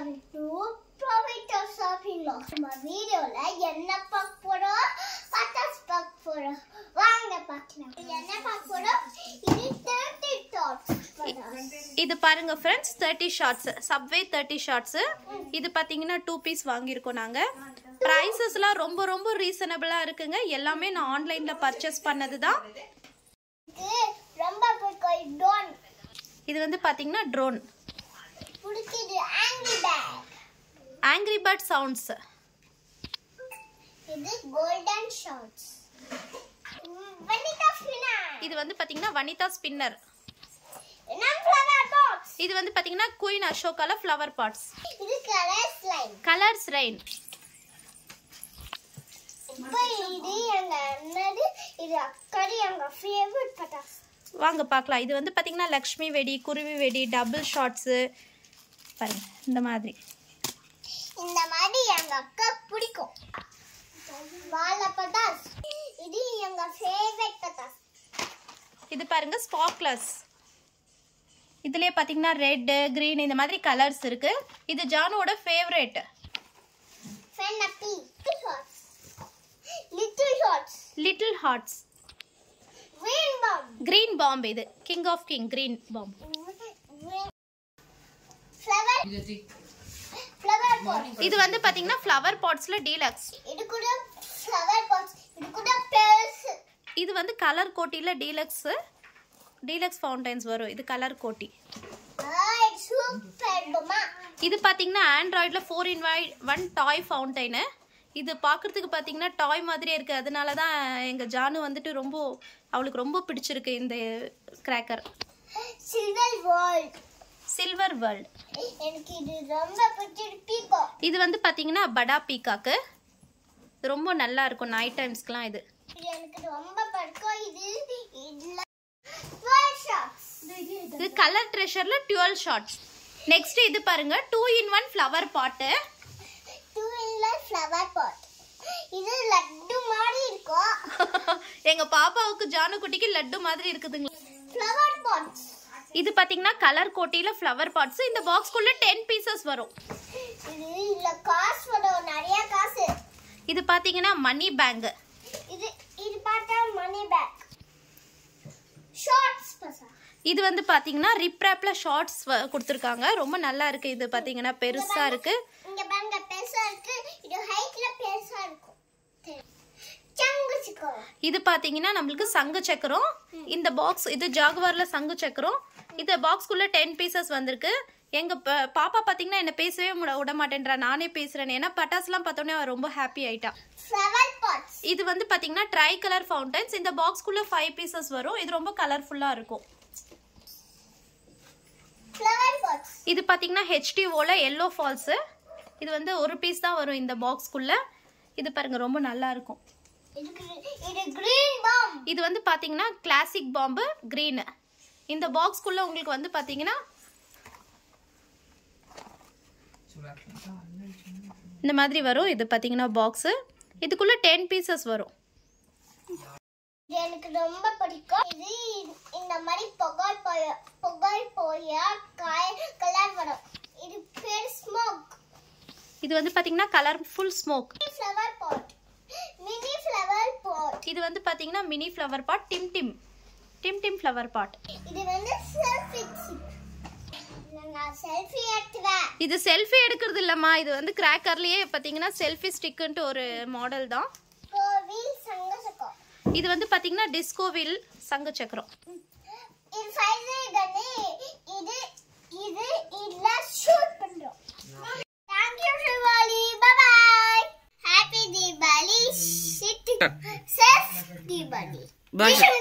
Welcome to ப்ரொவைட்டர் shopping நம்ம வீடியோல என்ன பார்க்க போறோம் பட்டாஸ் பார்க்க போறோம் வாங்க பார்க்கலாம் இது என்ன பார்க்க போறோம் இது தேர்ட்டி டாட்ஸ் இது பாருங்க friends thirty shots subway thirty shots இது பார்த்தீங்கன்னா டூ பீஸ் வாங்கியிருக்கோம் நாங்கள் ப்ரைஸஸ்லாம் ரொம்ப ரொம்ப ரீசனபிளாக இருக்குங்க எல்லாமே நான் ஆன்லைனில் பர்ச்சேஸ் பண்ணது தான் இது ரொம்ப பிடிக்கும் டோன் இது வந்து பார்த்தீங்கன்னா ட்ரோன் பிடிச்சது angry bag angry bird sounds இது கோல்டன் ஷார்ட்ஸ் வனிதா ஃபினா இது வந்து பார்த்தீங்கன்னா வனிதா ஸ்பின்னர் நம்ம ஃப்ளவர் பாக்ஸ் இது வந்து பார்த்தீங்கன்னா குயின் அசோகால ஃப்ளவர் பாட்ஸ் இது கலர் ஸ்லைம் கலர்ஸ் ரெயின் இப்போ இது எங்க அண்ணது இது அக்கடி எங்க ஃபேவரட் பட்டாஸ் வாங்க பார்க்கலாம் இது வந்து பார்த்தீங்கன்னா லக்ஷ்மி வெடி குருவி வெடி டபுள் ஷார்ட்ஸு பாருங்க இந்த மாதிரி இந்த மாதிரி எங்க அக்கா பிடிக்கும் வாழை பட்டாஸ் இது எங்க ஃபேவரட் பட்டாஸ் இது பாருங்க ஸ்பார்க்லர்ஸ் இதுலயே பார்த்தீங்கன்னா ரெட்டு க்ரீன் இந்த மாதிரி கலர்ஸ் இருக்கு இது ஜானுவோட ஃபேவரேட் ஃபென்னப்பி shots little shots little hearts green bomb green bomb இது king of king green bomb flower flower pot இது வந்து பார்த்தீங்கன்னா ஃப்ளவர் பாட்ஸ்ல டீலக்ஸ் இது கூட flower pots இது கூட பெருசு இது வந்து கலர் கோட்டியில் டீலக்ஸ் டீலக்ஸ் ஃபவுண்டைன்ஸ் வரும் இது கலர் கோட்டி ஆய் சூப்பர் பொம்மா இது பார்த்தீங்கன்னா ஆண்ட்ராய்டில் ஃபோர் இன் வை ஒன் டாய் ஃபவுண்டைனு இது பார்க்குறதுக்கு பார்த்தீங்கன்னா டாய் மாதிரியே இருக்குது அதனால தான் எங்கள் ஜானு வந்துட்டு ரொம்ப அவளுக்கு ரொம்ப பிடிச்சிருக்கு இந்த cracker silver world silver world எனக்கு இது ரொம்ப பிடிச்சிருக்கு பீகோ இது வந்து பார்த்தீங்கன்னா படா பீகாக்கு இது ரொம்ப நல்லா இருக்கும் நைட் டைம்ஸ்க்குலாம் இது இது எனக்கு ரொம்ப பிடிக்கும் இது இதுல டுவெல் ஷாப்ஸ் இது கலர் ட்ரெஷரில் டுவெல் ஷார்ட்ஸ் நெக்ஸ்ட் இது பாருங்க two in one flower pot two wheeler flower pot இது லட்டு மாதிரி இருக்கும் எங்க பாப்பாவுக்கு ஜானு குட்டிக்கு லட்டு மாதிரி இருக்குதுங்க ஃப்ளவர் பாட்ஸ் இது பாத்தீங்கன்னா கலர் கோட்டியில ஃப்ளவர் பாட்ஸ் இந்த பாக்ஸ்க்குள்ள டென் பீசஸ் வரும் இது இல்ல காசு வரும் நிறைய காசு இது பாத்தீங்கன்னா மணி பேங்க் இது இது பார்த்தா மணி பேக் ஷார்ட்ஸ் பசா இது வந்து பாத்தீங்கன்னா ரிப்ராப்ல ஷார்ட்ஸ் கொடுத்துருக்காங்க ரொம்ப நல்லா இருக்கு இது பாத்தீங்கன்னா பெருசா இருக்கு இங்க பாருங்க பெருசா இருக்கு இது ஹைட்ல பெருசா இருக்கும் சரி. சங்கு சிக்கோ இது பாத்தீங்கன்னா நம்மளுக்கு சங்கு சக்கரம் இந்த பாக்ஸ் இது ஜாகுவார்ல சங்கு சக்கரம் இந்த பாக்ஸ்க்குள்ள டென் பீசஸ் வந்திருக்கு எங்க ப- பாப்பா பாத்தீங்கன்னா என்ன பேசவே முட- விட மாட்டேன்றா நானே பேசுறேன் ஏன்னா பட்டாசுலாம் பார்த்தோன்னே அவ ரொம்ப ஹாப்பி ஆயிட்டா ஃப்ளவர் பாட்ஸ் இது வந்து பாத்தீங்கன்னா ட்ரை கலர் ஃபவுண்டைன்ஸ் இந்த பாக்ஸ்க்குள்ள ஃபைவ் பீசஸ் வரும் இது ரொம்ப கலர்ஃபுல்லா இருக்கும் ஃப்ளவர் பாட்ஸ் இது பாத்தீங்கன்னா ஹெச்டிஓல எல்லோ ஃபால்ஸ் இது வந்து ஒரு பீஸ் தான் வரும் இந்த பாக்ஸ்க்குள்ள இது பாருங்க ரொம்ப நல்லா இருக்கும் இதுக்கு இது கிரீன் பாம் இது வந்து பாத்தீங்கன்னா கிளாசிக் பாம்பு green இந்த பாக்ஸ்க்குள்ள உங்களுக்கு வந்து பாத்தீங்கன்னா இந்த மாதிரி வரும் இது பாத்தீங்கன்னா பாக்ஸ் இதுக்குள்ள டென் பீசஸ் வரும் இது எனக்கு ரொம்ப பிடிக்கும் இது இந்த மாதிரி புகழ் போய புகழ் போய காய கலர் வரும் இது பேர் ஸ்மோக் இது வந்து பாத்தீங்கன்னா colourful smoke flower pot mini flower pot இது வந்து பாத்தீங்கன்னா மினி ஃப்ளவர் பாட் டிம் டிம் டிம் டிம் ஃப்ளவர் பாட் இது வந்து செல்ஃபி நான் செல்ஃபி எடுத்துவேன் இது செல்ஃபி எடுக்கிறது இல்லம்மா இது வந்து கிராக்கர்லயே பாத்தீங்கன்னா செல்ஃபி ஸ்டிக்குன்ட்டு ஒரு மாடல் தான் கோவில் சங்கசக்கம் இது வந்து பாத்தீங்கன்னா டிஸ்கோ வில் சங்கு சக்கரம் இது ஃபைனல் கண்ணு இது இது இதுல ஷூட் பண்றோம் thank you Deepavali bye bye happy Deepavali சிட்டி சேஃப் தீபாவளி Bye. விஷ்